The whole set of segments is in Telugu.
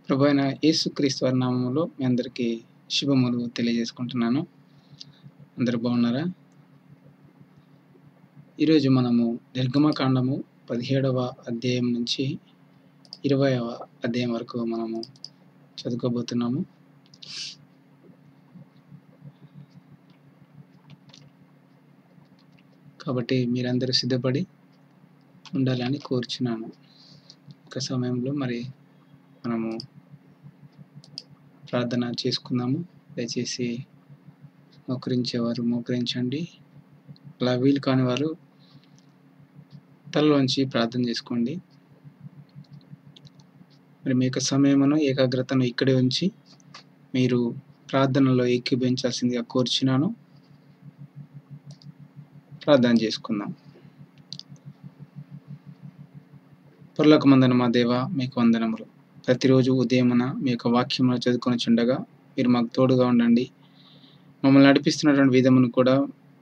ప్రభు అయిన యేసుక్రీస్తు వారి నామములో మీ అందరికీ శుభములు తెలియజేసుకుంటున్నాను అందరూ బాగున్నారా ఈరోజు మనము నిర్గమకాండము పదిహేడవ అధ్యాయం నుంచి ఇరవైవ అధ్యాయం వరకు మనము చదువుకోబోతున్నాము కాబట్టి మీరందరూ సిద్ధపడి ఉండాలని కోరుచున్నాను ఒక సమయంలో మరి మనము ప్రార్థన చేసుకుందాము దయచేసి మోకరించేవారు మోకరించండి అలా వీలు కాని వారు తలలోంచి ప్రార్థన చేసుకోండి మరి మీ యొక్క సమయమును ఏకాగ్రతను ఇక్కడే ఉంచి మీరు ప్రార్థనలో ఏకీభవించాల్సిందిగా కోరుచున్నాను ప్రార్థన చేసుకుందాం పొరలకు మందన మా దేవ మీకు వందనములు ప్రతిరోజు ఉదయమున మీ యొక్క వాక్యమును చదువుకొని చుండగా మీరు మాకు తోడుగా ఉండండి మమ్మల్ని నడిపిస్తున్నటువంటి విధమును కూడా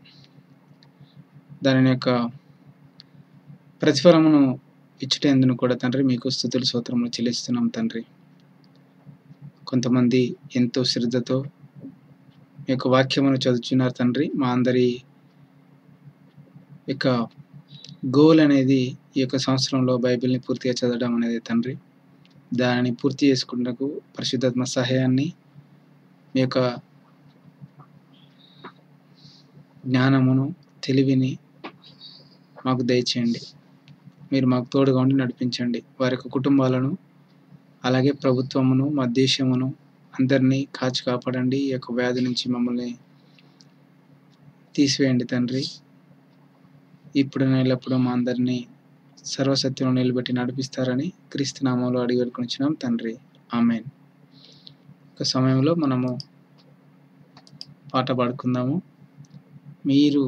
దాని యొక్క ప్రతిఫలమును ఇచ్చుటేందును కూడా తండ్రి మీకు స్థుతులు సూత్రములు చెల్లిస్తున్నాం తండ్రి కొంతమంది ఎంతో శ్రద్ధతో మీ యొక్క వాక్యమును చదువుతున్నారు తండ్రి మా అందరి యొక్క గోల్ అనేది ఈ యొక్క సంవత్సరంలో బైబిల్ని పూర్తిగా చదవడం అనేది తండ్రి దానిని పూర్తి చేసుకున్నకు పరిశుద్ధాత్మ సహాయాన్ని మీ యొక్క జ్ఞానమును తెలివిని మాకు దయచేయండి మీరు మాకు తోడుగా ఉండి నడిపించండి వారి యొక్క కుటుంబాలను అలాగే ప్రభుత్వమును మా దేశమును అందరినీ కాచి కాపాడండి ఈ యొక్క వ్యాధి నుంచి మమ్మల్ని తీసివేయండి తండ్రి ఇప్పుడు ఎల్లప్పుడూ మా అందరినీ సర్వసత్యంలో నిలబెట్టి నడిపిస్తారని క్రీస్తు నామంలో అడిగి పెట్టుకునిచ్చినాం తండ్రి ఆమెన్ ఒక సమయంలో మనము పాట పాడుకుందాము మీరు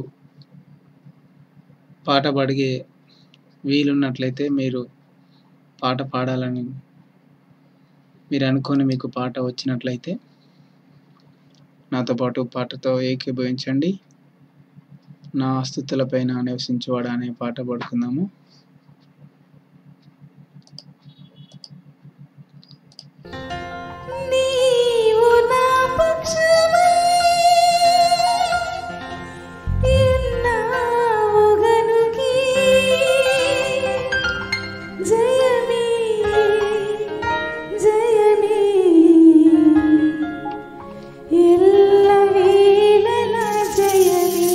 పాట పాడిగే వీలున్నట్లయితే మీరు పాట పాడాలని మీరు అనుకొని మీకు పాట వచ్చినట్లయితే నాతో పాటు పాటతో ఏకీభవించండి నా స్థుతులపైన నివసించువాడా అనే పాట పాడుకుందాము నీవు నా పక్షమై ఉన్నావు గనుకే జయమే జయమే ఎల్లవేళలా జయమే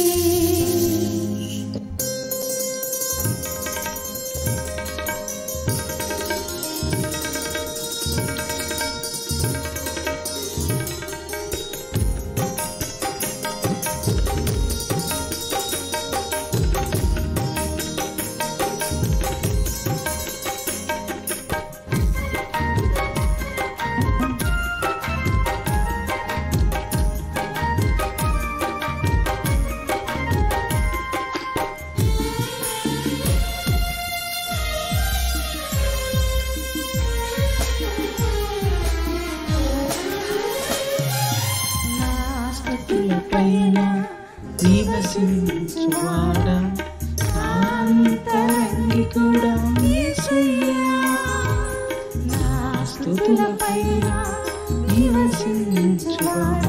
నా స్థుతులపైన నివసించువాడ అంతరంగి కూడా యేసయ్యా నా స్థుతులపైన నివసించువాడ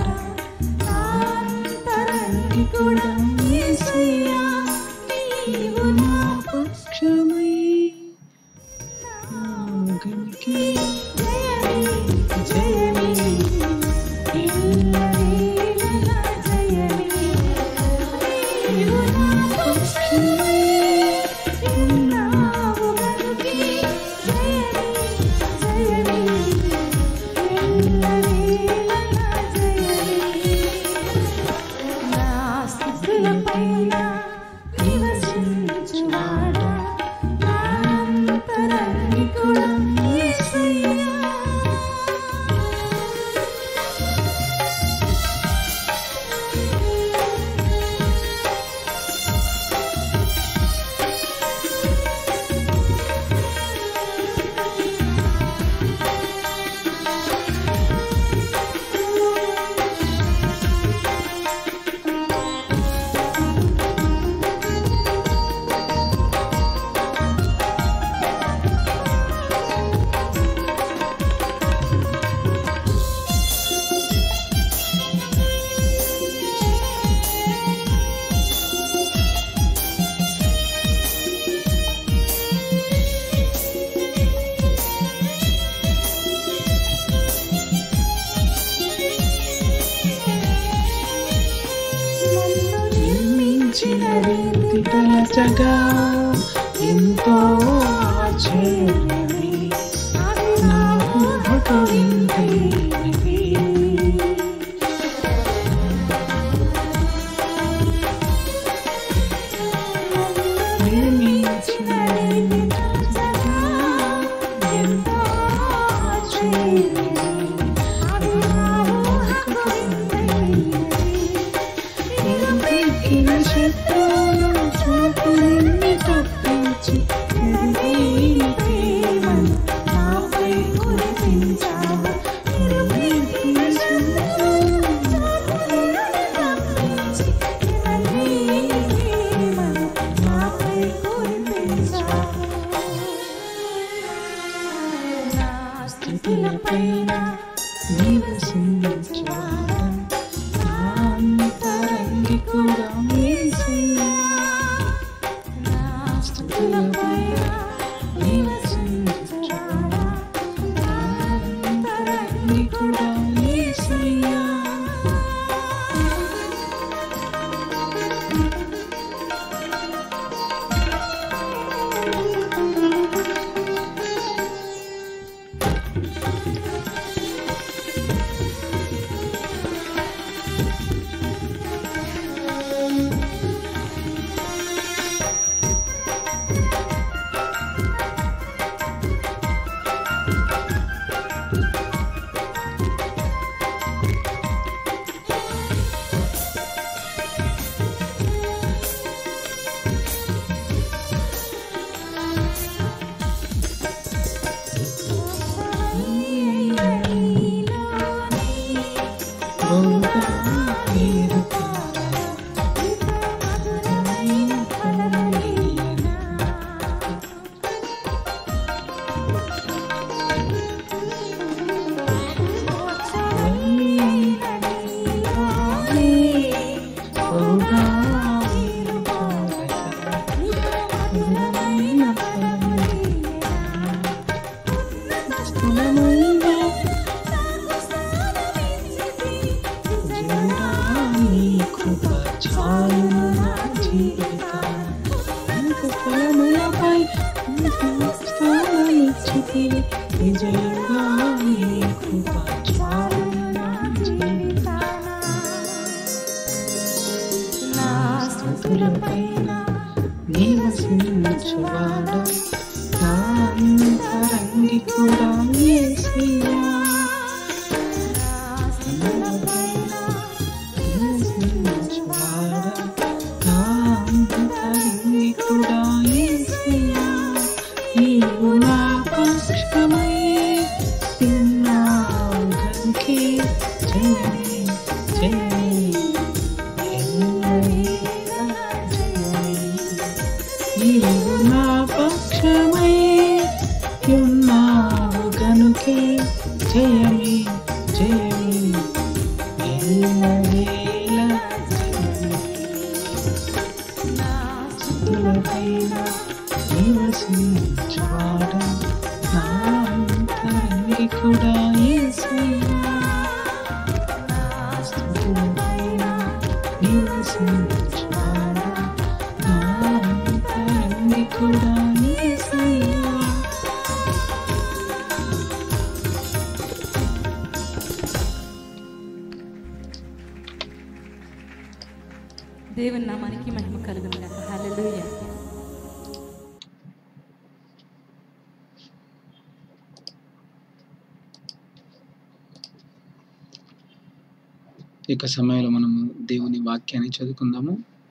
అంతరంగి కూడా యేసయ్యా నీవు నా పక్షమై నాగనికి జయమే జయమే ఎల్లవేళలా జయమే నీవు నా పక్షమై ఉన్నావు గనుకే జయమే జయమే ఎల్లవేళలా జయమే నా స్థుతులపైన నివసించువాడా నా అంతరంగికుడా యేసయ్యా చింతగా ఎంతో ఆశ్చర్యమే నా ఊహకు వింతైనది. ప్రేమించిన ఎంతో ఆశ్చర్యమే నా ఊహకు వింతైనది. నిరుపెక్కిన శత్రువులను చూపు నిన్ను తప్పించి నిరుపైన ప్రేమను నాపై కురిపించావు. నిరుపెక్కిన శత్రువులను చూపు నిన్ను తప్పించి నిరుపైన ప్రేమను నాపై కురిపించావు. నా స్థితులపైన నివసించువాడా అంతరంగి కూడా యేసయ్యా. నా స్తుతులపైన నివసించువాడా. అంతరంగి కూడా యేసయ్యా. బహుగా పేరుతారా. మధురమైన కలవరమేనా. బహుగా పేరుతారా. మధురమైన కలవరమేనా. స్థలమైన దేవుడా నీ కృప చాలును నా జీవితాన. అంత స్థలములపై స్థానమిచ్చితివి. విజయుడా నీ కృప చాలును నా జీవితాన. నా స్థుతులపైన నివసించువాడా. నా అంతరంగి కూడా యేసయ్యా. గనుకే జయమే జయమే ఎల్లవేళ స్థుతులపైన నివసించువాడా. నా అంతరంగి కూడా యేసయ్యా. స్థుతులపైన నివసించువాడా. నా అంతరంగి కూడా యేసయ్యా. దేవుని నామానికి మహిమ కలుగును గాక హల్లెలూయా ఇక సమయంలో మనము దేవుని వాక్యాన్ని చదువుకుందాము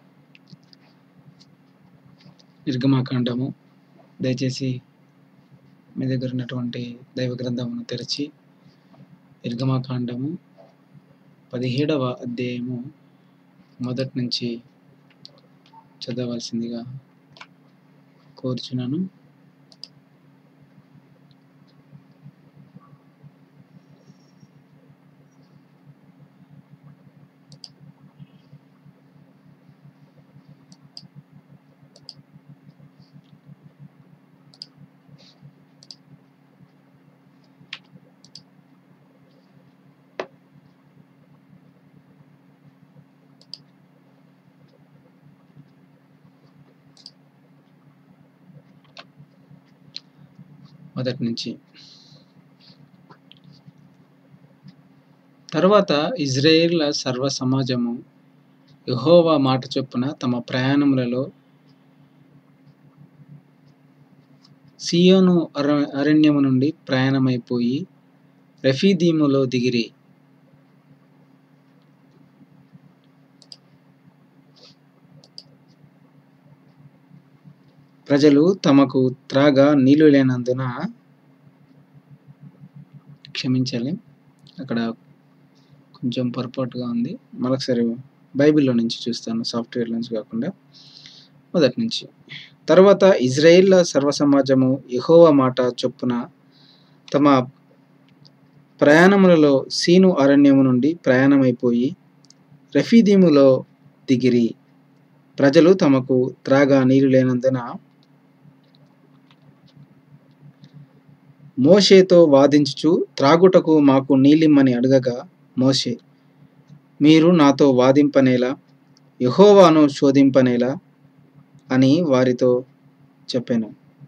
నిర్గమాకాండము దయచేసి మీ దగ్గర ఉన్నటువంటి దైవ గ్రంథమును తెరిచి నిర్గమాకాండము పదిహేడవ అధ్యాయము మొదటి నుంచి చదవలసిందిగా కోరుచున్నాను మొదటి నుంచి తర్వాత ఇజ్రాయేళ్ల సర్వ సమాజము యెహోవా మాట చొప్పున తమ ప్రయాణములలో సియోను అర అరణ్యము నుండి ప్రయాణమైపోయి రెఫీదీములో దిగిరి ప్రజలు తమకు త్రాగా నీళ్లు లేనందున క్షమించాలి అక్కడ కొంచెం పొరపాటుగా ఉంది మరొకసారి బైబిల్లో నుంచి చూస్తాను సాఫ్ట్వేర్ నుంచి కాకుండా మొదటి నుంచి తర్వాత ఇజ్రాయిల్ సర్వ సమాజము యెహోవా మాట చొప్పున తమ ప్రయాణములలో సీను అరణ్యము నుండి ప్రయాణమైపోయి రెఫీదీములో దిగిరి ప్రజలు తమకు త్రాగా నీరు లేనందున మోషేతో వాదించుచు త్రాగుటకు మాకు నీళ్ళిమ్మని అడగగా మోషే మీరు నాతో వాదింపనేలా యెహోవాను శోధింపనేలా అని వారితో చెప్పాను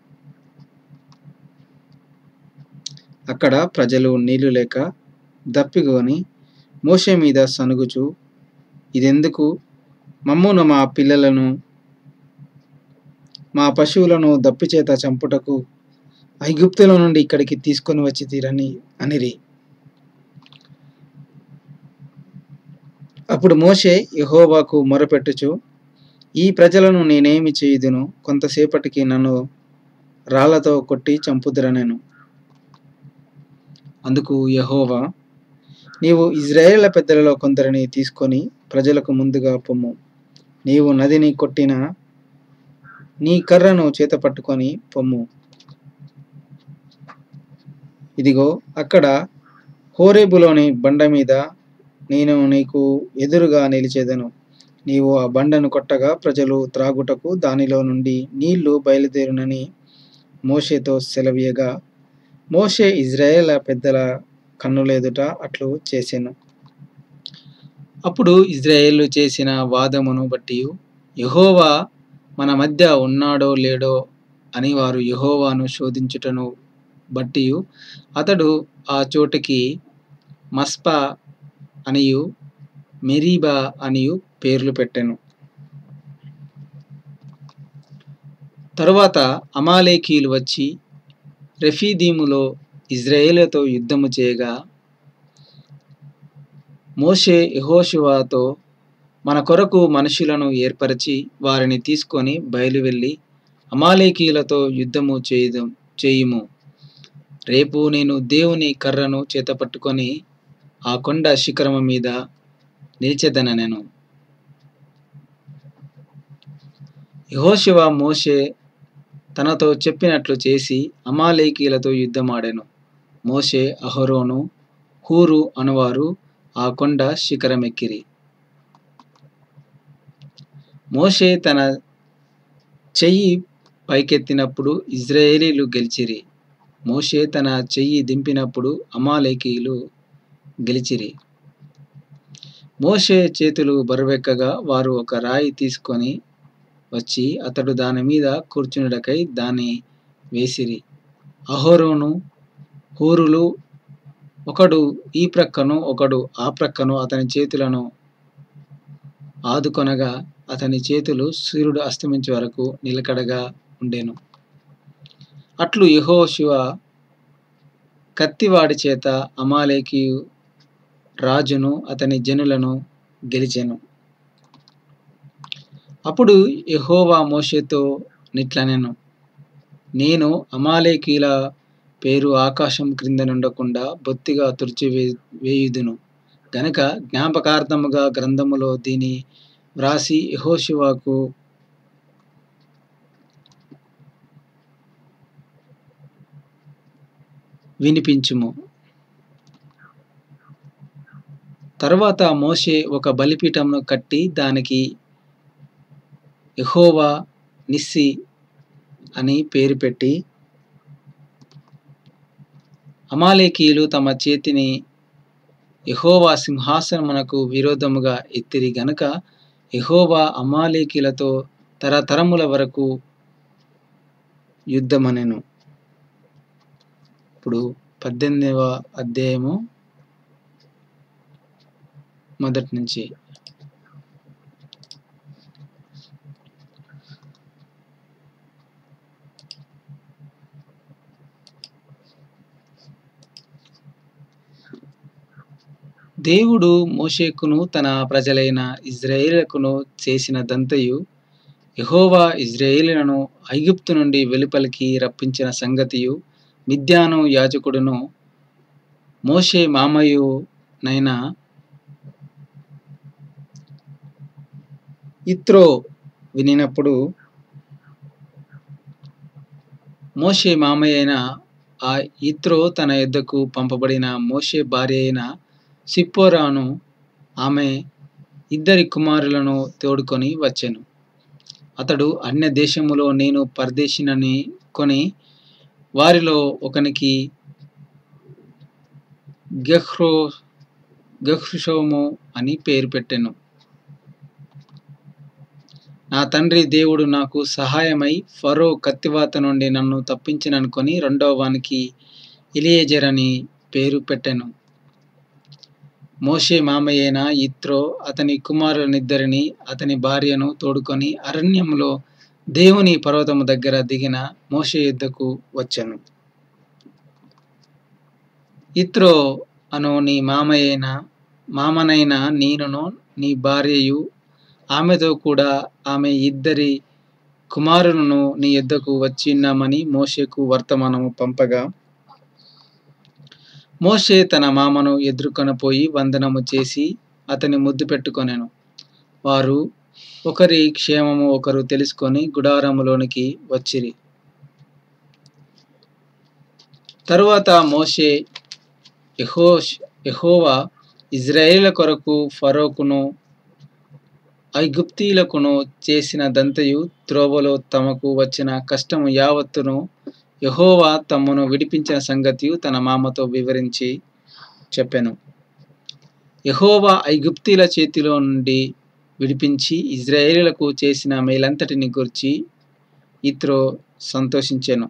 అక్కడ ప్రజలు నీళ్లు లేక దప్పిగొని మోషే మీద సనుగుచు ఇదెందుకు మమ్మును మా పిల్లలను మా పశువులను దప్పిచేత చంపుటకు ఐగుప్తుల నుండి ఇక్కడికి తీసుకొని వచ్చి తీరని అనిరి అప్పుడు మోషే యెహోవాకు మొరపెట్టుచు ఈ ప్రజలను నేనేమి చేయుదును కొంతసేపటికి నన్ను రాళ్లతో కొట్టి చంపుదురనెను అందుకు యెహోవా నీవు ఇజ్రాయేళ్ల పెద్దలలో కొందరిని తీసుకొని ప్రజలకు ముందుగా పొమ్ము నీవు నదిని కొట్టిన నీ కర్రను చేత పట్టుకొని పొమ్ము ఇదిగో అక్కడ హోరేబులోని బండ మీద నేను నీకు ఎదురుగా నిలిచేదను నీవు ఆ బండను కొట్టగా ప్రజలు త్రాగుటకు దానిలో నుండి నీళ్లు బయలుదేరునని మోషేతో సెలవీయగా మోషే ఇజ్రాయేల్ పెద్దల కన్నులెదుట అట్లు చేసెను అప్పుడు ఇజ్రాయేలు చేసిన వాదమును బట్టి యెహోవా మన మధ్య ఉన్నాడో లేడో అని వారు యెహోవాను శోధించుటను బట్టి అతడు ఆ చోటికి మస్పా అనియు మెరీబా అనియు పేర్లు పెట్టెను తరువాత అమాలేకీలు వచ్చి రెఫీదీములో ఇజ్రాయేలుతో యుద్ధము చేయగా మోషే యెహోషువతో మన కొరకు మనుషులను ఏర్పరిచి వారిని తీసుకొని బయలువెళ్ళి అమాలేకీలతో యుద్ధము చేయుదం చేయుము రేపు నేను దేవుని కర్రను చేతపట్టుకొని ఆ కొండ శిఖరము మీద నిలిచెదనెను యెహోషువ మోషే తనతో చెప్పినట్లు చేసి అమాలేకీలతో యుద్ధమాడెను మోషే అహరోను హూరు అనువారు ఆ కొండ శిఖరమెక్కిరి మోషే తన చెయ్యి పైకెత్తినప్పుడు ఇజ్రాయేలీలు గెలిచిరి మోషే తన చెయ్యి దింపినప్పుడు అమాలేకీయులు గెలిచిరి మోషే చేతులు బరువెక్కగా వారు ఒక రాయి తీసుకొని వచ్చి అతడు దాని మీద కూర్చునుటకై దాన్ని వేసిరి అహోరోను హూరులు ఒకడు ఈ ప్రక్కను ఒకడు ఆ ప్రక్కను అతని చేతులను ఆదుకొనగా అతని చేతులు సూర్యుడు అస్తమించే వరకు నిలకడగా ఉండెను అట్లు యెహోషువ కత్తివాడి చేత అమాలేకి రాజును అతని జనులను గెలిచెను అప్పుడు యెహోవా మోషేతో నిట్లనెను నేను అమాలేకీల పేరు ఆకాశం క్రింద నుండకుండా బొత్తిగా తుడిచి వే- వేయుదును గనక జ్ఞాపకార్థముగా గ్రంథములో దీని వ్రాసి యెహోషువకు వినిపించుము తరువాత మోషే ఒక బలిపీఠమును కట్టి దానికి యెహోవా నిస్సి అని పేరు పెట్టి అమాలేకీయులు తమ చేతిని యెహోవా సింహాసనమునకు విరోధముగా ఎత్తిరి గనుక యెహోవా అమాలేకీలతో తరతరముల వరకు యుద్ధమనెను ఇప్పుడు పద్దెనిమిదవ అధ్యాయము మొదటి నుంచి దేవుడు మోషేకును తన ప్రజలైన ఇజ్రాయేలుకును చేసిన దంతయు యెహోవా ఇజ్రాయేలులను ఐగుప్తు నుండి వెలుపలికి రప్పించిన సంగతియు మిద్యాను యాజకుడును మోషే మామయ్యునైన ఇత్రో వినినప్పుడు మోషే మామయ్య అయిన ఆ ఇత్రో తన యొద్దకు పంపబడిన మోషే భార్య అయిన సిప్పోరాను ఆమె ఇద్దరి కుమారులను తోడుకొని వచ్చెను అతడు అన్య దేశములో నేను పరదేశినని కొని వారిలో ఒకనికి గెహ్రో గహ్షోము అని పేరు పెట్టెను నా తండ్రి దేవుడు నాకు సహాయమై ఫరో కత్తివాత నుండి నన్ను తప్పించిననుకొని రెండవ వానికి ఇలియేజర్ అని పేరు పెట్టెను మోషే మామయ్యైన ఇత్రో అతని కుమారులనిద్దరిని అతని భార్యను తోడుకొని అరణ్యంలో దేవుని పర్వతము దగ్గర దిగిన మోషే యుద్ధకు వచ్చెను ఇత్రో అను నీ మామయ్యైన మామనైన నేనును నీ భార్యయు ఆమెతో కూడా ఆమె ఇద్దరి కుమారులను నీ యొద్దకు వచ్చిన్నామని మోషేకు వర్తమానము పంపగా మోషే తన మామను ఎదుర్కొనపోయి వందనము చేసి అతని ముద్దు పెట్టుకొనెను వారు ఒకరి క్షేమము ఒకరు తెలుసుకొని గుడారములోనికి వచ్చిరి తరువాత మోషే యెహోష్ యెహోవా ఇజ్రాయేళ్ల కొరకు ఫరోకును ఐగుప్తీలకును చేసిన దంతయు త్రోవలో తమకు వచ్చిన కష్టము యావత్తును యెహోవా తమ్మును విడిపించిన సంగతియు తన మామతో వివరించి చెప్పెను యెహోవా ఐగుప్తీల చేతిలో నుండి విడిపించి ఇజ్రాయేలులకు చేసిన మేలంతటిని గురించి ఇత్రో సంతోషించెను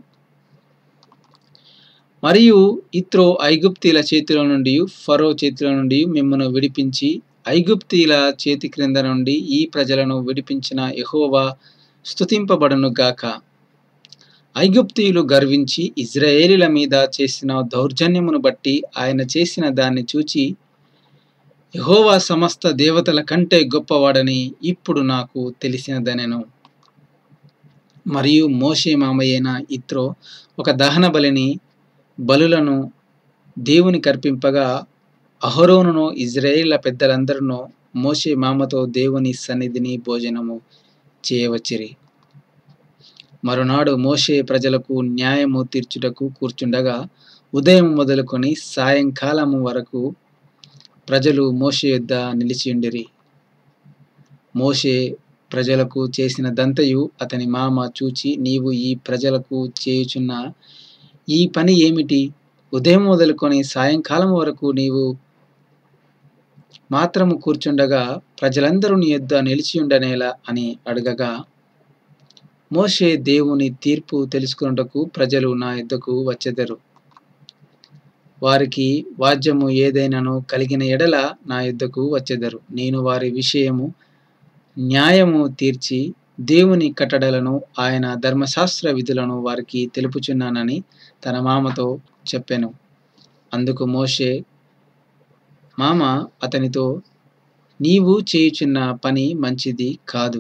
మరియు ఇత్రో ఐగుప్తీల చేతిలో నుండి ఫరో చేతిలో నుండి మిమ్మను విడిపించి ఐగుప్తీల చేతి క్రింద నుండి ఈ ప్రజలను విడిపించిన యెహోవా స్తుతింపబడును గాక ఐగుప్తీయులు గర్వించి ఇజ్రాయేలీల మీద చేసిన దౌర్జన్యమును బట్టి ఆయన చేసిన దాన్ని చూచి యెహోవా సమస్త దేవతల కంటే గొప్పవాడని ఇప్పుడు నాకు తెలిసినదనెను మరియు మోషే మామయ్యైన ఇత్రో ఒక దహన బలిని బలులను దేవుని కర్పింపగా అహరోనును ఇజ్రాయేళ్ల పెద్దలందరూ మోషే మామతో దేవుని సన్నిధిని భోజనము చేయవచ్చిరి మరునాడు మోషే ప్రజలకు న్యాయము తీర్చుటకు కూర్చుండగా ఉదయం మొదలుకొని సాయంకాలము వరకు ప్రజలు మోషే యొద్ద నిలిచియుండిరి మోషే ప్రజలకు చేసిన దంతయు అతని మామ చూచి నీవు ఈ ప్రజలకు చేయుచున్న ఈ పని ఏమిటి ఉదయం మొదలుకొని సాయంకాలం వరకు నీవు మాత్రము కూర్చుండగా ప్రజలందరూ నీ యొద్ద నిలిచియుండనేలా అని అడగగా మోషే దేవుని తీర్పు తెలుసుకున్నటకు ప్రజలు నా యొద్దకు వచ్చెదరు వారికి వాద్యము ఏదైనాను కలిగిన ఎడల నా యొద్దకు వచ్చెదరు నేను వారి విషయము న్యాయము తీర్చి దేవుని కట్టడలను ఆయన ధర్మశాస్త్ర విధులను వారికి తెలుపుచున్నానని తన మామతో చెప్పెను అందుకు మోషే మామ అతనితో నీవు చేయుచున్న పని మంచిది కాదు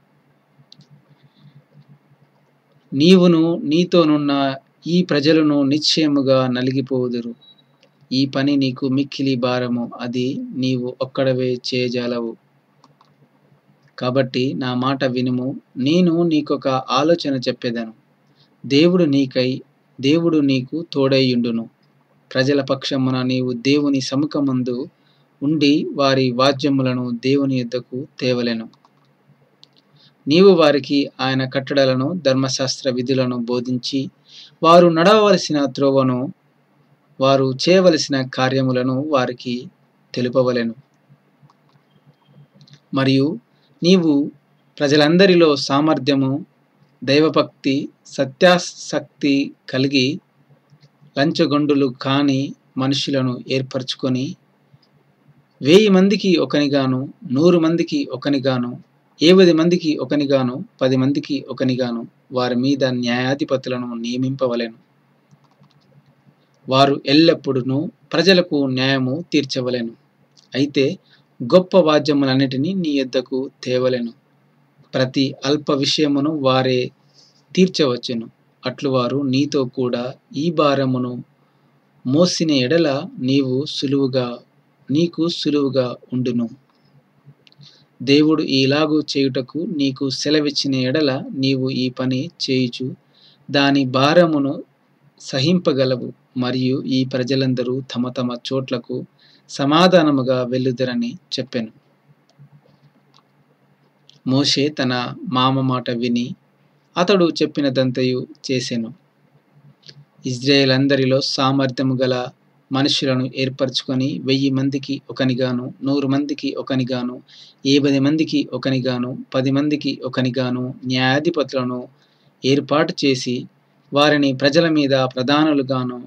నీవును నీతోనున్న ఈ ప్రజలను నిశ్చయముగా నలిగిపోదురు ఈ పని నీకు మిక్కిలి భారము అది నీవు ఒక్కడవే చేయజాలవు కాబట్టి నా మాట వినుము నేను నీకొక ఆలోచన చెప్పేదను దేవుడు నీకై దేవుడు నీకు తోడైయుండును ప్రజల పక్షమున నీవు దేవుని సముఖమందు ఉండి వారి వాద్యములను దేవుని యొద్దకు తేవలెను నీవు వారికి ఆయన కట్టడలను ధర్మశాస్త్ర విధులను బోధించి వారు నడవవలసిన త్రోవను వారు చేయవలసిన కార్యములను వారికి తెలుపవలెను మరియు నీవు ప్రజలందరిలో సామర్థ్యము దైవభక్తి సత్యాసక్తి కలిగి లంచగొండులు కాని మనుషులను ఏర్పరచుకొని వెయ్యి మందికి ఒకనిగాను నూరు మందికి ఒకనిగాను ఏవది మందికి ఒకనిగాను పది మందికి ఒకనిగాను వారి మీద న్యాయాధిపతులను నియమింపవలెను వారు ఎల్లప్పుడూ ప్రజలకు న్యాయము తీర్చవలెను అయితే గొప్ప వాద్యములన్నిటినీ నీ యొద్దకు తేవలెను ప్రతి అల్ప విషయమును వారే తీర్చవచ్చును అట్లు వారు నీతో కూడా ఈ భారమును మోసిన ఎడల నీవు సులువుగా నీకు సులువుగా ఉండును దేవుడు ఈలాగు చేయుటకు నీకు సెలవిచ్చిన ఎడల నీవు ఈ పని చేయుచు దాని భారమును సహింపగలవు మరియు ఈ ప్రజలందరూ తమ తమ చోట్లకు సమాధానముగా వెళ్ళుదరని చెప్పెను మోషే తన మామ మాట విని అతడు చెప్పినదంతయు చేసెను ఇజ్రాయేల్ అందరిలో సామర్థ్యము గల మనుషులను ఏర్పరచుకొని వెయ్యి మందికి ఒకనిగాను నూరు మందికి ఒకనిగాను ఏబది మందికి ఒకనిగాను పది మందికి ఒకనిగాను న్యాయాధిపతులను ఏర్పాటు చేసి వారిని ప్రజల మీద ప్రధానులుగాను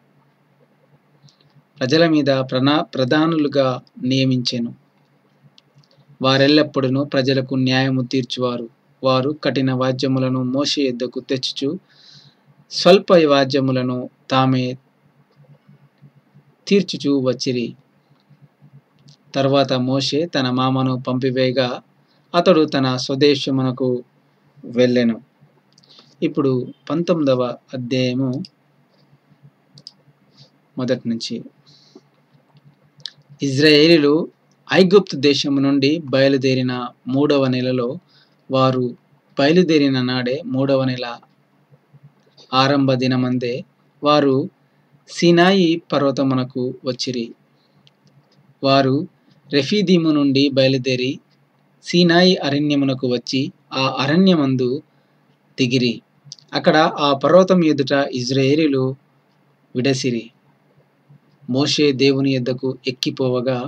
ప్రజల మీద ప్రనా ప్రధానులుగా నియమించెను వారెల్లప్పుడూ ప్రజలకు న్యాయము తీర్చువారు వారు కఠిన వాద్యములను మోషే ఎద్దకు తెచ్చుచు స్వల్ప వాద్యములను తామే తీర్చుచూ వచ్చిరి తర్వాత మోషే తన మామను పంపివేయగా అతడు తన స్వదేశమునకు వెళ్ళెను ఇప్పుడు పంతొమ్మిదవ అధ్యాయము మొదటి నుంచి ఇజ్రాయేలీలు ఐగుప్తు దేశము నుండి బయలుదేరిన మూడవ నెలలో వారు బయలుదేరిన నాడే మూడవ నెల ఆరంభ దినమందే వారు సినాయి పర్వతమునకు వచ్చిరి వారు రెఫీదీము నుండి బయలుదేరి సీనాయి అరణ్యమునకు వచ్చి ఆ అరణ్యమందు దిగిరి అక్కడ ఆ పర్వతం ఎదుట ఇజ్రాయేలీలు విడసిరి మోషే దేవుని యొద్దకు ఎక్కిపోవగా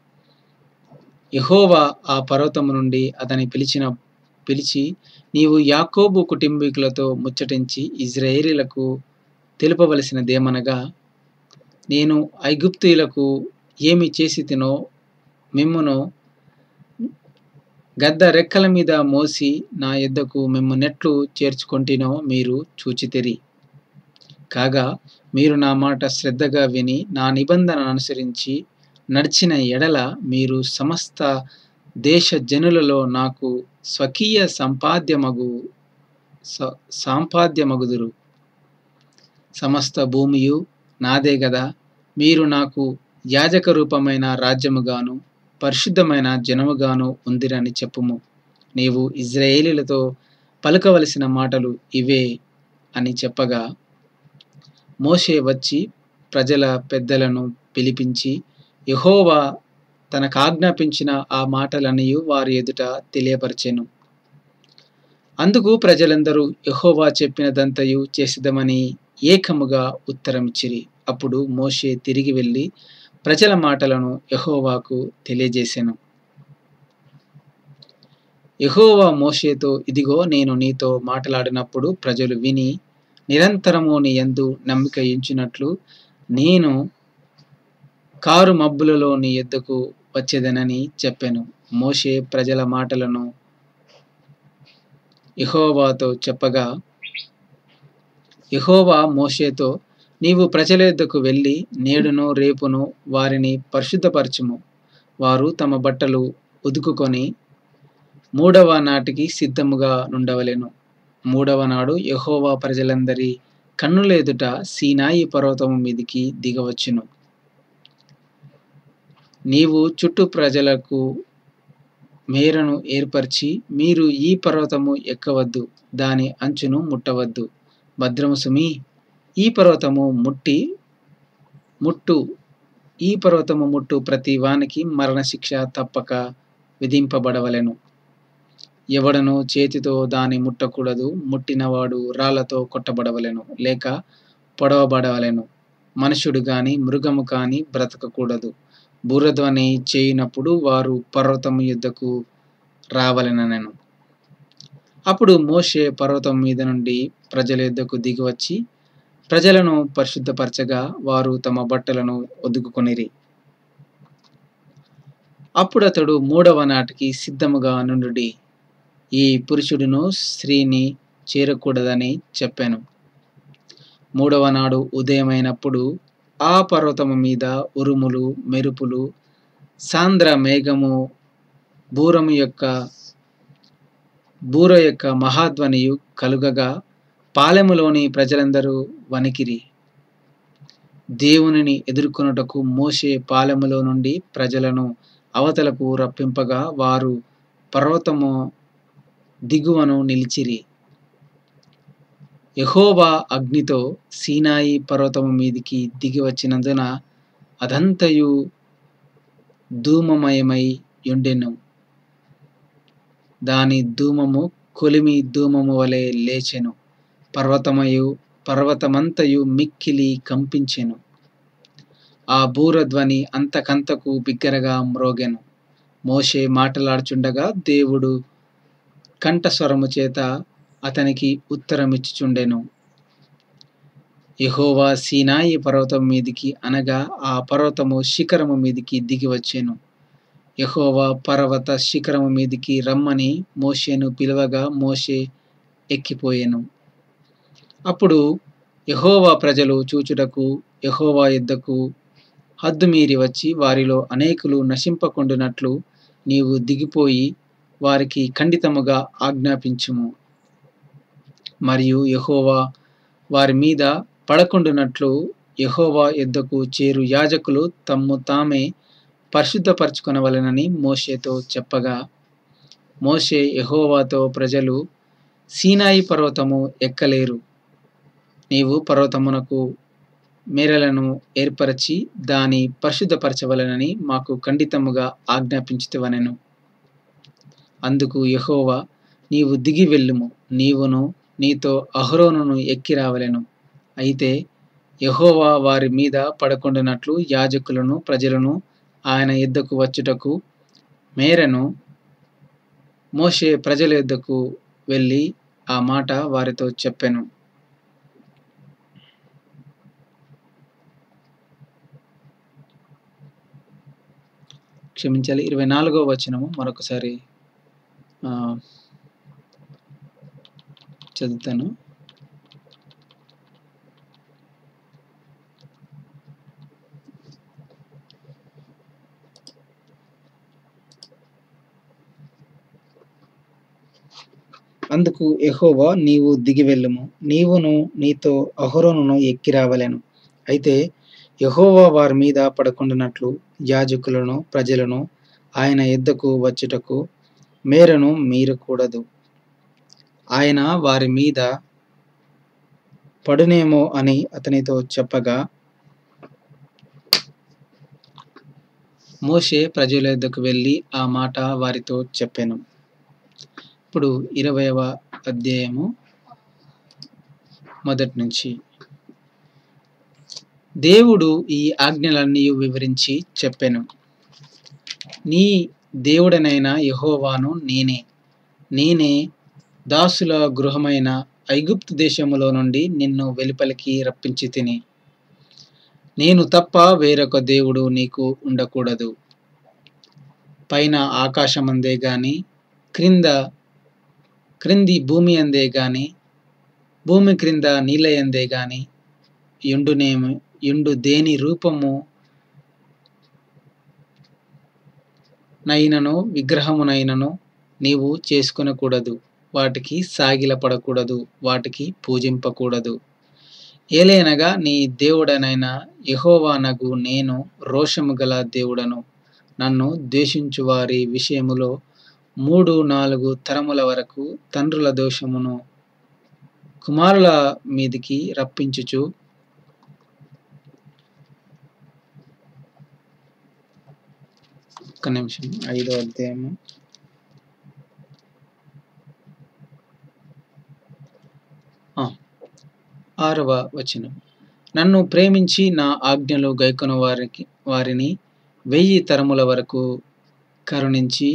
యెహోవా ఆ పర్వతము నుండి అతని పిలిచిన పిలిచి నీవు యాకోబు కుటుంబీకులతో ముచ్చటించి ఇజ్రాయేలీలకు తెలుపవలసినదేమనగా నేను ఐగుప్తీయులకు ఏమి చేసి తినో మిమ్మును గద్ద రెక్కల మీద మోసి నా యొద్దకు మిమ్ము నెట్లు చేర్చుకొంటినో మీరు చూచితిరి కాగా మీరు నా మాట శ్రద్ధగా విని నా నిబంధన అనుసరించి నడిచిన ఎడల మీరు సమస్త దేశ జనులలో నాకు స్వకీయ సంపాద్యమగు స- సాంపాద్యమగుదురు సమస్త భూమియు నాదే గదా మీరు నాకు యాజక రూపమైన రాజ్యముగాను పరిశుద్ధమైన జనముగాను ఉందిరని చెప్పుము నీవు ఇజ్రాయేలీలతో పలుకవలసిన మాటలు ఇవే అని చెప్పగా మోషే వచ్చి ప్రజల పెద్దలను పిలిపించి యెహోవా తనకు ఆజ్ఞాపించిన ఆ మాటలన్నీ వారి ఎదుట తెలియపరచెను అందుకు ప్రజలందరూ యెహోవా చెప్పినదంతయు చేసిదమని ఏకముగా ఉత్తరమిచ్చిరి అప్పుడు మోషే తిరిగి వెళ్ళి ప్రజల మాటలను యెహోవాకు తెలియజేసెను యెహోవా మోషేతో ఇదిగో నేను నీతో మాట్లాడినప్పుడు ప్రజలు విని నిరంతరము నీ యందు నమ్మిక ఉంచినట్లు నేను కారు మబ్బులలో నీ ఎద్దకు వచ్చేదనని చెప్పాను మోషే ప్రజల మాటలను యెహోవాతో చెప్పగా యెహోవా మోషేతో నీవు ప్రజల యొద్దకు వెళ్ళి నేడును రేపును వారిని పరిశుద్ధపరచుము వారు తమ బట్టలు ఉదుకుకొని మూడవ నాటికి సిద్ధముగా నుండవలెను మూడవ నాడు యెహోవా ప్రజలందరి కన్నుల ఎదుట సీనాయి పర్వతము మీదికి దిగవచ్చును నీవు చుట్టూ ప్రజలకు మేరను ఏర్పరిచి మీరు ఈ పర్వతము ఎక్కవద్దు దాని అంచును ముట్టవద్దు భద్రము సుమి ఈ పర్వతము ముట్టి ముట్టు ఈ పర్వతము ముట్టు ప్రతి వానికి మరణశిక్ష తప్పక విధింపబడవలెను ఎవడను చేతితో దాని ముట్టకూడదు ముట్టినవాడు రాళ్లతో కొట్టబడవలెను లేక పొడవబడవలెను మనుషుడు గాని మృగము కాని బ్రతకకూడదు బూరధ్వని చేయినప్పుడు వారు పర్వతము యుద్ధకు రావలెననెను అప్పుడు మోషే పర్వతం మీద నుండి ప్రజల యుద్ధకు దిగివచ్చి ప్రజలను పరిశుద్ధపరచగా వారు తమ బట్టలను ఒదుగుకొనిరి అప్పుడతడు మూడవ నాటికి సిద్ధముగా నుండుడి ఈ పురుషుడును స్త్రీని చేరకూడదని చెప్పాను మూడవ నాడు ఉదయమైనప్పుడు ఆ పర్వతము మీద ఉరుములు మెరుపులు సాంద్ర మేఘము బూరము యొక్క బూర యొక్క మహాధ్వనియు కలుగగా పాలెములోని ప్రజలందరూ వణికిరి దేవునిని ఎదుర్కొనుటకు మోషే పాలెములో నుండి ప్రజలను అవతలకు రప్పింపగా వారు పర్వతము దిగువను నిలిచిరి యెహోవా అగ్నితో సీనాయి పర్వతము మీదికి దిగి వచ్చినందున అదంతయు ధూమమయమై ఉండెను దాని ధూమము కొలిమి ధూమము వలె లేచెను పర్వతమయు పర్వతమంతయు మిక్కిలి కంపించెను ఆ బూరధ్వని అంతకంతకు బిగ్గరగా మ్రోగెను మోషే మాటలాడుచుండగా దేవుడు కంఠస్వరము చేత అతనికి ఉత్తరమిచ్చుచుండెను యెహోవా సీనాయి పర్వతం మీదికి అనగా ఆ పర్వతము శిఖరము మీదికి దిగి వచ్చెను యెహోవా పర్వత శిఖరము మీదికి రమ్మని మోషేను పిలవగా మోషే ఎక్కిపోయెను అప్పుడు యెహోవా ప్రజలు చూచుటకు యెహోవా యుద్ధకు హద్దుమీరి వచ్చి వారిలో అనేకులు నశింపకుండునట్లు నీవు దిగిపోయి వారికి ఖండితముగా ఆజ్ఞాపించుము మరియు యెహోవా వారి మీద పడకుండునట్లు యెహోవా యుద్ధకు చేరు యాజకులు తమ్ము తామే పరిశుద్ధపరచుకొనవలెనని మోషేతో చెప్పగా మోషే యెహోవాతో ప్రజలు సీనాయి పర్వతము ఎక్కలేరు నీవు పర్వతమునకు మేరలను ఏర్పరచి దాని పరిశుద్ధపరచవలెనని మాకు ఖండితముగా ఆజ్ఞాపించుతవనెను అందుకు యెహోవా నీవు దిగి వెళ్ళుము నీవును నీతో అహరోనును ఎక్కి రావలెను అయితే యెహోవా వారి మీద పడకుండానట్లు యాజకులను ప్రజలను ఆయన యుద్ధకు వచ్చుటకు మేరను మోషే ప్రజల యుద్ధకు వెళ్ళి ఆ మాట వారితో చెప్పెను క్షమించాలి ఇరవై నాలుగో వచనము మరొకసారి ఆ, చదువుతాను అందుకు యెహోవా నీవు దిగి వెళ్ళుము నీవును నీతో అహరోనును ఎక్కి రావలెను అయితే యెహోవా వారి మీద పడకుండానట్లు యాజకులను ప్రజలను ఆయన యుద్ధకు వచ్చుటకు మేరను మీరకూడదు ఆయన వారి మీద పడునేమో అని అతనితో చెప్పగా మోషే ప్రజల యొద్దకు వెళ్ళి ఆ మాట వారితో చెప్పెను ఇప్పుడు ఇరవైవ అధ్యాయము మొదటి నుంచి దేవుడు ఈ ఆజ్ఞలన్నీ వివరించి చెప్పెను నీ దేవుడనైన యెహోవాను నేనే నేనే దాసుల గృహమైన ఐగుప్తు దేశములో నుండి నిన్ను వెలుపలికి రప్పించి తిని నేను తప్ప వేరొక దేవుడు నీకు ఉండకూడదు పైన ఆకాశమందే గాని క్రింద క్రింది భూమి అందే గాని భూమి క్రింద నీళ్ళయందే గాని ఎండునేమి ఎండు దేని రూపము నైనను విగ్రహమునైనను నీవు చేసుకొనకూడదు వాటికి సాగిలపడకూడదు వాటికి పూజింపకూడదు ఏలైనగా నీ దేవుడనైన యెహోవానగు నేను రోషము గల దేవుడను నన్ను ద్వేషించు వారి విషయములో మూడు నాలుగు తరముల వరకు తండ్రుల దోషమును కుమారుల మీదికి రప్పించుచు ఒక్క నిమిషం ఐదో అధ్యాయము ఆ, ఆరవ వచనం నన్ను ప్రేమించి నా ఆజ్ఞలు గైకొన వారికి వారిని వెయ్యి తరముల వరకు కరుణించి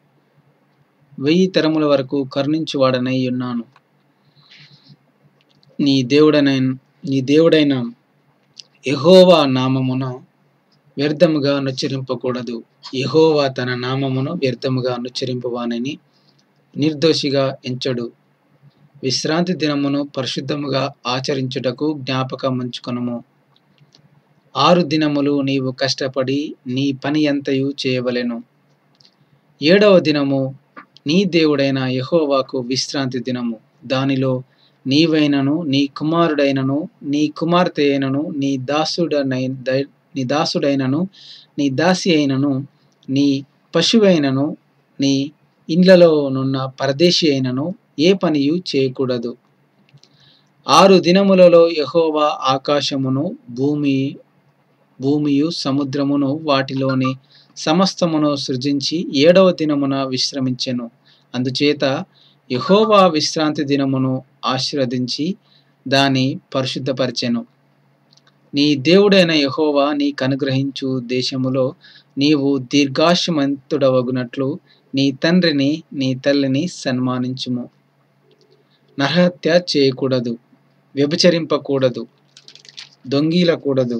వెయ్యి తరముల వరకు కరుణించువాడనై ఉన్నాను నీ దేవుడనైన నీ దేవుడైన యెహోవా నామమును వ్యర్థముగా నుచ్చరింపకూడదు యెహోవా తన నామమును వ్యర్థముగా నుచ్చరింపవానని నిర్దోషిగా ఎంచడు విశ్రాంతి దినమును పరిశుద్ధముగా ఆచరించుటకు జ్ఞాపకం ఉంచుకొనుము ఆరు దినములు నీవు కష్టపడి నీ పని అంతయు చేయవలెను ఏడవ దినము నీ దేవుడైన యెహోవాకు విశ్రాంతి దినము దానిలో నీవైనను నీ కుమారుడైనను నీ కుమార్తె అయినను నీ దాసుడనై దై- నీ దాసుడైనను నీ దాసి అయినను నీ పశువైనను నీ ఇండ్లలోనున్న పరదేశి అయినను ఏ పనియు చేయకూడదు ఆరు దినములలో యెహోవా ఆకాశమును భూమి భూమియు సముద్రమును వాటిలోని సమస్తమును సృజించి ఏడవ దినమున విశ్రమించెను అందుచేత యెహోవా విశ్రాంతి దినమును ఆశీర్వదించి దాని పరిశుద్ధపరిచెను నీ దేవుడైన యెహోవా నీకు అనుగ్రహించు దేశములో నీవు దీర్ఘాయుమంతుడవగునట్లు నీ తండ్రిని నీ తల్లిని సన్మానించుము నరహత్య చేయకూడదు వ్యభిచరింపకూడదు దొంగిలకూడదు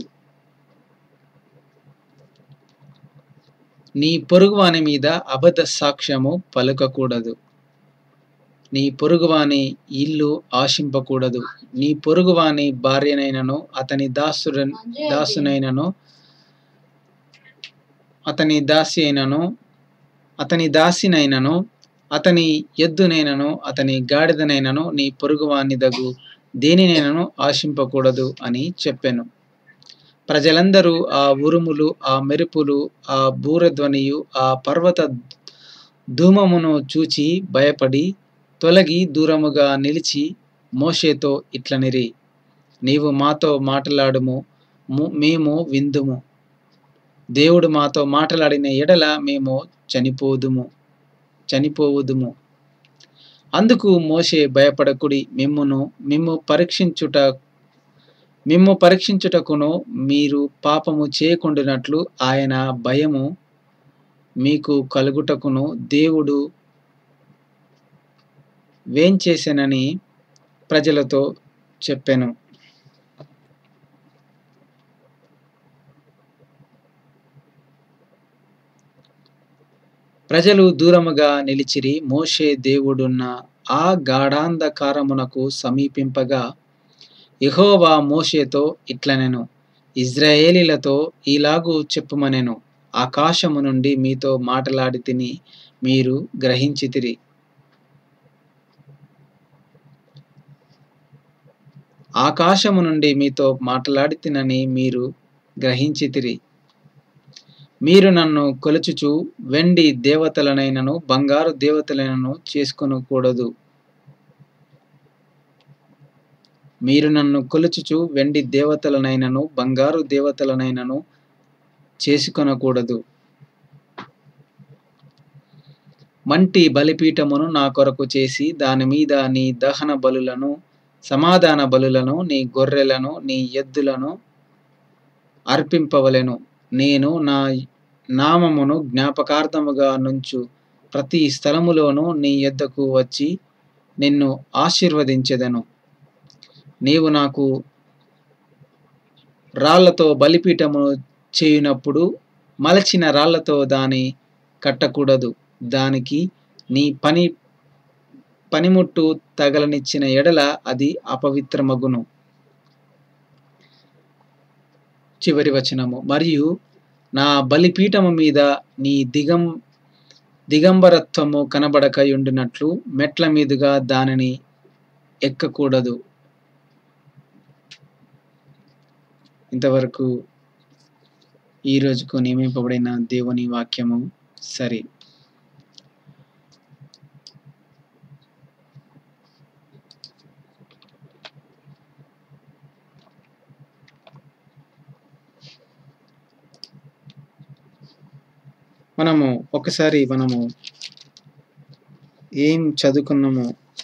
నీ పొరుగువాని మీద అబద్ధ సాక్ష్యము పలుకకూడదు నీ పొరుగువాని ఇల్లు ఆశింపకూడదు నీ పొరుగువాని భార్యనైనను అతని దాసుడ దాసునైనను అతని దాసి అయినను అతని దాసినైనను అతని ఎద్దునైనను అతని గాడిదనైనను నీ పొరుగువాని దగు దేనినైనను ఆశింపకూడదు అని చెప్పాను ప్రజలందరూ ఆ ఉరుములు ఆ మెరుపులు ఆ బూరధ్వనియు ఆ పర్వత ధూమమును చూచి భయపడి తొలగి దూరముగా నిలిచి మోషేతో ఇట్లనిరి నీవు మాతో మాట్లాడుము ము- మేము విందుము దేవుడు మాతో మాట్లాడిన ఎడల మేము చనిపోదుము చనిపోవుదుము అందుకు మోషే భయపడకుడి మిమ్మును మిమ్ము పరీక్షించుట మిమ్ము పరీక్షించుటకును మీరు పాపము చేయకుండానట్లు ఆయన భయము మీకు కలుగుటకును దేవుడు వేంచేసెనని ప్రజలతో చెప్పెను ప్రజలు దూరముగా నిలిచిరి మోషే దేవుడున్న ఆ గాఢాంధకారమునకు సమీపింపగా యెహోవా మోషేతో ఇట్లనెను ఇజ్రాయేలీలతో ఇలాగూ చెప్పుమనెను ఆకాశము నుండి మీతో మాటలాడి తిని మీరు గ్రహించితిరి ఆకాశము నుండి మీతో మాట్లాడి తినని మీరు గ్రహించితిరి మీరు నన్ను కొలుచుచు వెండి దేవతలనైనను బంగారు దేవతలైనను చేసుకొనకూడదు మీరు నన్ను కొలుచుచు వెండి దేవతలనైనను బంగారు దేవతలనైనను చేసుకొనకూడదు మంటి బలిపీఠమును నా కొరకు చేసి దాని మీద నీ దహన బలులను సమాధాన బలులను నీ గొర్రెలను నీ ఎద్దులను అర్పింపవలెను నేను నా నామమును జ్ఞాపకార్థముగా నుంచు ప్రతి స్థలములోనూ నీ యొద్దకు వచ్చి నిన్ను ఆశీర్వదించెదను నీవు నాకు రాళ్లతో బలిపీఠమును చేయునప్పుడు మలచిన రాళ్లతో దాని కట్టకూడదు దానికి నీ పని పనిముట్టు తగలనిచ్చిన ఎడల అది అపవిత్రమగును చివరి వచనము మరియు నా బలిపీఠము మీద నీ దిగం దిగంబరత్వము కనబడకయుండినట్లు మెట్ల మీదుగా దానిని ఎక్కకూడదు ఇంతవరకు ఈ రోజుకు నియమింపబడిన దేవుని వాక్యము సరి మనము ఒకసారి మనము ఏం చదువుకున్నామో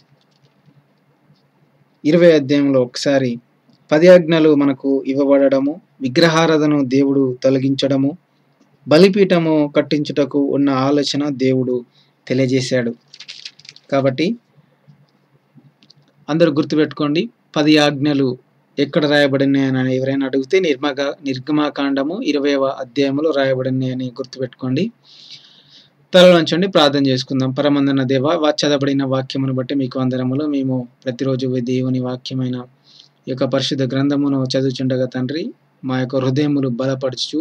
ఇరవై అధ్యాయంలో ఒకసారి పది ఆజ్ఞలు మనకు ఇవ్వబడము విగ్రహారాధను దేవుడు తొలగించడము బలిపీఠము కట్టించుటకు ఉన్న ఆలోచన దేవుడు తెలియజేశాడు కాబట్టి అందరూ గుర్తుపెట్టుకోండి పది ఆజ్ఞలు ఎక్కడ రాయబడినాయని ఎవరైనా అడిగితే నిర్మగ నిర్గమాకాండము ఇరవైవ అధ్యాయంలో రాయబడినాయని గుర్తుపెట్టుకోండి తలలోంచండి ప్రార్థన చేసుకుందాం పరమందన దేవ వా చదవబడిన వాక్యమును బట్టి మీకు అందరములు మేము ప్రతిరోజు దేవుని వాక్యమైన ఈ యొక్క పరిశుద్ధ గ్రంథమును చదువుచుండగా తండ్రి మా యొక్క హృదయములు బలపరచు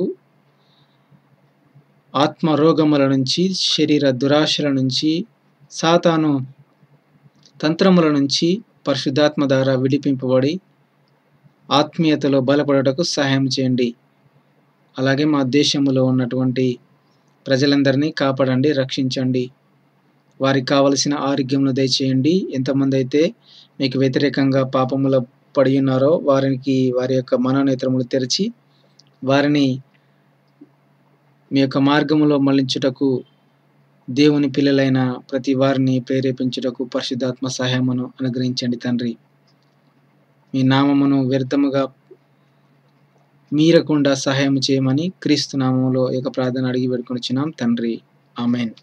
ఆత్మ రోగముల నుంచి శరీర దురాశల నుంచి సాతాను తంత్రముల నుంచి పరిశుద్ధాత్మ ద్వారా విడిపింపబడి ఆత్మీయతలో బలపడటకు సహాయం చేయండి అలాగే మా దేశంలో ఉన్నటువంటి ప్రజలందరినీ కాపాడండి రక్షించండి వారికి కావలసిన ఆరోగ్యంను దయచేయండి ఎంతమంది అయితే మీకు వ్యతిరేకంగా పాపముల పడి ఉన్నారో వారికి వారి యొక్క మనోనేత్రములు తెరిచి వారిని మీ యొక్క మార్గములో మళ్లించుటకు దేవుని పిల్లలైన ప్రతి వారిని ప్రేరేపించుటకు పరిశుద్ధాత్మ సహాయమును అనుగ్రహించండి తండ్రి మీ నామమును వ్యర్థముగా మీరకుండా సహాయం చేయమని క్రీస్తు నామములో ఈ యొక్క ప్రార్థన అడిగి పెట్టుకొనిచ్చినాం తండ్రి ఆమెన్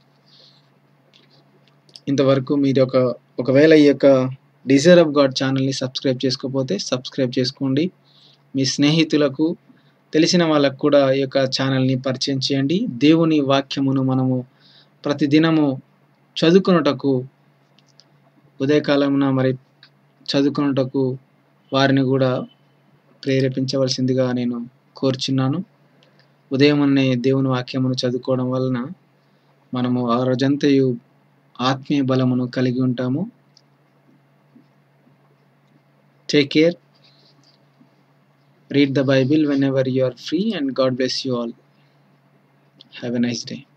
ఇంతవరకు మీరు ఒక ఒకవేళ ఈ యొక్క డిజైర్ ఆఫ్ గాడ్ ఛానల్ని సబ్స్క్రైబ్ చేసుకోకపోతే సబ్స్క్రైబ్ చేసుకోండి మీ స్నేహితులకు తెలిసిన వాళ్ళకు కూడా ఈ యొక్క ఛానల్ని పరిచయం చేయండి దేవుని వాక్యమును మనము ప్రతిదినము చదువుకున్నటకు ఉదయకాలమున మరి చదువుకున్నటకు వారిని కూడా ప్రేరేపించవలసిందిగా నేను కోరుచున్నాను ఉదయమునే దేవుని వాక్యమును చదువుకోవడం వలన మనము ఆ రోజంతయు ఆత్మీయ బలమును కలిగి ఉంటాము take care read the bible whenever you are free and god bless you all have a nice day